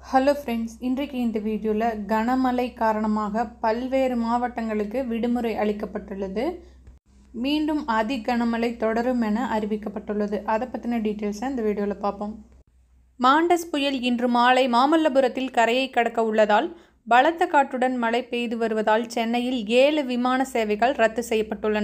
hello friends இன்றைக்கு இந்த வீடியோவில் கனமழை காரணமாக பல்வேறு மாவட்டங்களுக்கு விடுமுறை அளிக்கப்பட்டுள்ளது மீண்டும் அதி கனமழை தொடரும் என அறிவிக்கப்பட்டுள்ளது அதை பற்றின டீட்டெயில்ஸை இந்த வீடியோவில் பார்ப்போம் மாண்டஸ் புயல் இன்று மாலை மாமல்லபுரத்தில் கரையை கடக்க உள்ளதால் பலத்த காற்றுடன் மழை பெய்து வருவதால் சென்னையில் ஏழு விமான சேவைகள் ரத்து செய்யப்பட்டுள்ளன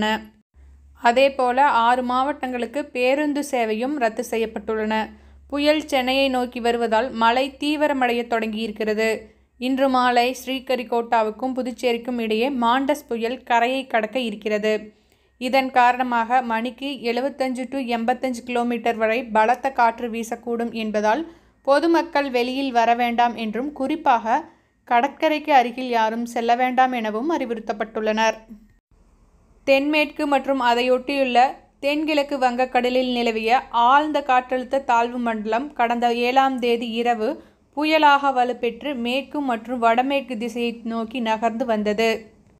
அதேபோல ஆறு மாவட்டங்களுக்கு பேருந்து சேவையும் ரத்து செய்யப்பட்டுள்ளன புயல் சென்னையை நோக்கி வருவதால் மழை தீவிரமடைய தொடங்கியிருக்கிறது இன்று மாலை ஸ்ரீகரிகோட்டாவுக்கும் புதுச்சேரிக்கும் இடையே மாண்டஸ் புயல் கரையை கடக்க இருக்கிறது இதன் காரணமாக மணிக்கு எழுபத்தஞ்சு டு எண்பத்தஞ்சு கிலோமீட்டர் வரை பலத்த காற்று வீசக்கூடும் என்பதால் பொதுமக்கள் வெளியில் வர வேண்டாம் என்றும் குறிப்பாக கடற்கரைக்கு அருகில் யாரும் செல்ல வேண்டாம் எனவும் அறிவுறுத்தப்பட்டுள்ளனர் தென்மேற்கு மற்றும் அதையொட்டியுள்ள தென்கிழக்கு வங்கக்கடலில் நிலவிய ஆழ்ந்த காற்றழுத்த தாழ்வு மண்டலம் கடந்த ஏழாம் தேதி இரவு புயலாக வலுப்பெற்று மேற்கு மற்றும் வடமேற்கு திசையை நோக்கி நகர்ந்து வந்தது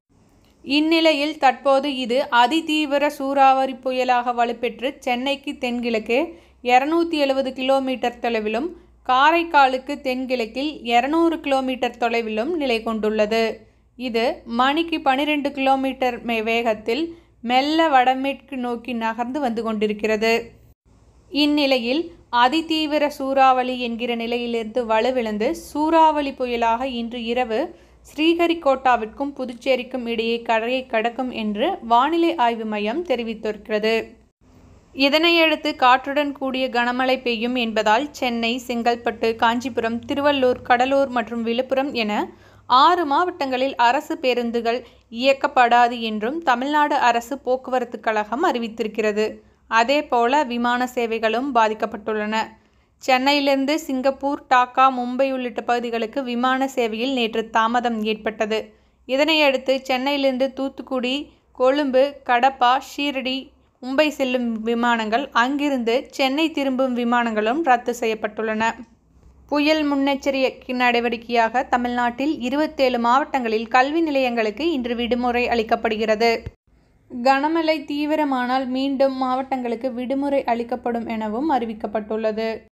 இந்நிலையில் தற்போது இது அதிதீவிர சூறாவளி புயலாக வலுப்பெற்று சென்னைக்கு தென்கிழக்கே இருநூத்தி எழுபது கிலோமீட்டர் தொலைவிலும் காரைக்காலுக்கு தென்கிழக்கில் இருநூறு கிலோமீட்டர் தொலைவிலும் நிலை கொண்டுள்ளது இது மணிக்கு பனிரெண்டு கிலோமீட்டர் மே- வேகத்தில் மெல்ல வடமேற்கு நோக்கி நகர்ந்து வந்து கொண்டிருக்கிறது இந்நிலையில் அதிதீவிர சூறாவளி என்கிற நிலையிலிருந்து வலுவிழந்து சூறாவளி புயலாக இன்று இரவு ஸ்ரீஹரிகோட்டாவிற்கும் புதுச்சேரிக்கும் இடையே கரையை கடக்கும் என்று வானிலை ஆய்வு மையம் தெரிவித்திருக்கிறது இதனையடுத்து காற்றுடன் கூடிய கனமழை பெய்யும் என்பதால் சென்னை செங்கல்பட்டு காஞ்சிபுரம் திருவள்ளூர் கடலூர் மற்றும் விழுப்புரம் என ஆறு மாவட்டங்களில் அரசு பேருந்துகள் இயக்கப்படாது என்றும் தமிழ்நாடு அரசு போக்குவரத்து கழகம் அறிவித்திருக்கிறது அதேபோல விமான சேவைகளும் பாதிக்கப்பட்டுள்ளன சென்னையிலிருந்து சிங்கப்பூர் டாக்கா மும்பை உள்ளிட்ட பகுதிகளுக்கு விமான சேவையில் நேற்று தாமதம் ஏற்பட்டது இதனையடுத்து சென்னையிலிருந்து தூத்துக்குடி கொழும்பு கடப்பா ஷீரடி மும்பை செல்லும் விமானங்கள் அங்கிருந்து சென்னை திரும்பும் விமானங்களும் ரத்து செய்யப்பட்டுள்ளன புயல் முன்னெச்சரிக்கை நடவடிக்கையாக தமிழ்நாட்டில் இருபத்தேழு மாவட்டங்களில் கல்வி நிலையங்களுக்கு இன்று விடுமுறை அளிக்கப்படுகிறது கனமழை தீவிரமானால் மீண்டும் மாவட்டங்களுக்கு விடுமுறை அளிக்கப்படும் எனவும் அறிவிக்கப்பட்டுள்ளது